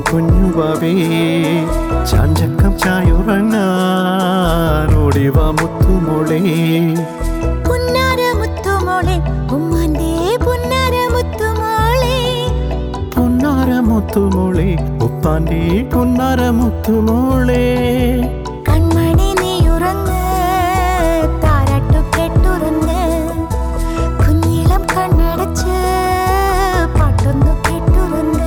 കുഞ്ഞുവാവേ ചാഞ്ചക്കം ചായുറങ്ങാൻ ഓടിവാ മുത്തുമോളെ പുന്നാര മുത്തുമോളെ ഉമ്മാന്റെ പുന്നാര മുത്തുമോളെ പൊന്നാര മുത്തുമോളെ ഉപ്പാന്റെ പൊന്നാര മുത്തുമോളെ കൺമണി നീ ഉറങ്ങ് താരാട്ടു കേട്ടുറങ്ങ് കുഞ്ഞിളം കണ്ണടച്ച് പാട്ടൊന്നു കേട്ടുറങ്ങ്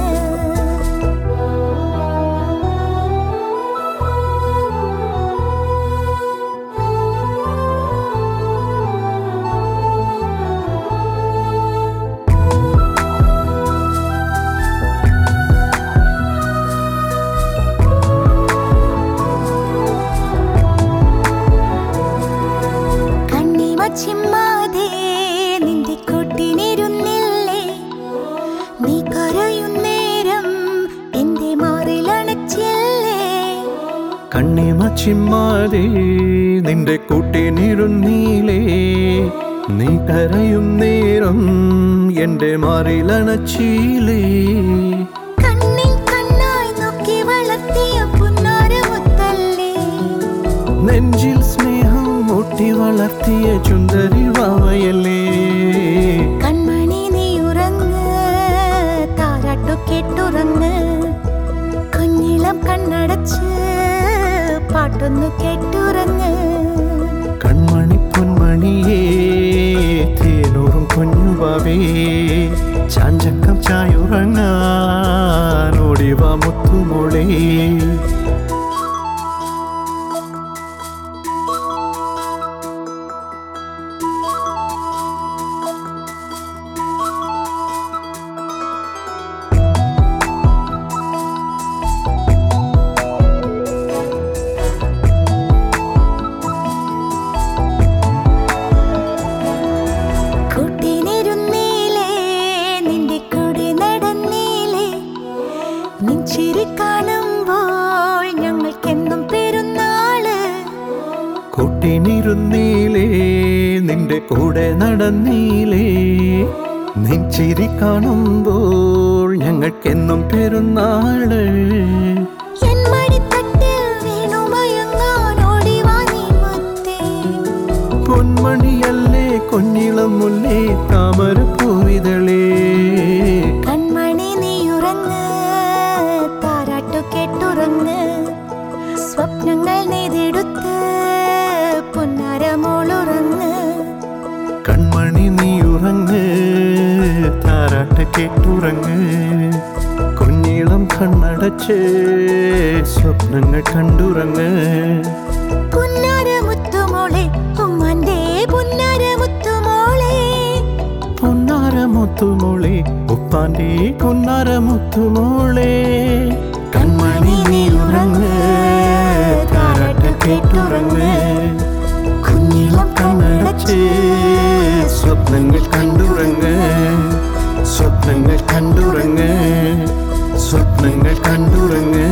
കണ്ണിമ ചിമ്മാതെ നിന്റെ കൊട്ടിനിരുന്നില്ലേ നീ കരയുന്നേരം എന്റെ മാറിലണച്ചില്ലേ കണ്ണിമ ചിമ്മാതെ നിന്റെ കൂട്ടിനിരുന്നീലേ നീ കരയും നേരം എന്റെ മാറിലണച്ചീലേ കണ്ണിൻ കണ്ണായി നോക്കി വളർത്തിയ പുന്നാരമുത്തല്ലേ നെഞ്ചിൽ സ്നേഹം മുട്ടി വളർത്തിയ ചുന്ദരി വാവയല്ലേ കൺമണി നീ ഉറങ്ങ് താരാട്ടു കേട്ടുറങ്ങ് കുഞ്ഞിളം കണ്ണടച്ച് പാട്ടൊന്നു കേട്ടുറങ്ങ് കൺമണി പൊന്മണിയേ തേനൂറും കുഞ്ഞുവാവേ ചാഞ്ചക്കം ചായുറങ്ങാൻ ഓടിവാ മുത്തുമോളേ കൂട്ടിനിരുന്നീലേ നിന്റെ കൂടെ നടന്നീലേ നിൻചിരി കാണുമ്പോൾ ഞങ്ങൾക്കെന്നും പെരുന്നാള് കൂട്ടിനിരുന്നീലേ നിന്റെ കൂടെ നടന്നീലേ നിൻ ചിരി കാണുമ്പോൾ ഞങ്ങൾക്കെന്നും പെരുന്നാള് എൻ മടിത്തട്ടിൽ വീണുമയങ്ങാൻ ഓടിവാ നീ മുത്തേ പൊന്മണിയല്ലേ കൊഞ്ഞിളം മുല്ലേ താമര പൂവിതളേ കൺമണി നീ ഉറങ്ങ് താരാട്ടു കേട്ടുറങ്ങ് സ്വപ്നങ്ങൾ നെയ്തെടുത്ത് പുന്നാരമോളുറങ്ങ് കൺമണി നീ ഉറങ്ങ് താരാട്ട് കേട്ടുറങ്ങ് കുഞ്ഞിളം കണ്ണടച്ച് സ്വപ്നങ്ങൾ കണ്ടുറങ്ങ് പുന്നാരമുത്തുമോളെ ഉമ്മാന്റെ പുന്നാരമുത്തുമോളെ പൊന്നാരമുത്തുമോളെ ഉപ്പാന്റെ പൊന്നാരമുത്തുമോളെ കൺമണി നീ ഉറങ്ങ് താരാട്ട് കേട്ടുറങ്ങ് കുഞ്ഞിളം കണ്ണടച്ച് സ്വപ്നങ്ങൾ കണ്ടുറങ്ങ് സ്വപ്നങ്ങൾ കണ്ടുറങ്ങ് സ്വപ്നങ്ങൾ കണ്ടുറങ്ങ്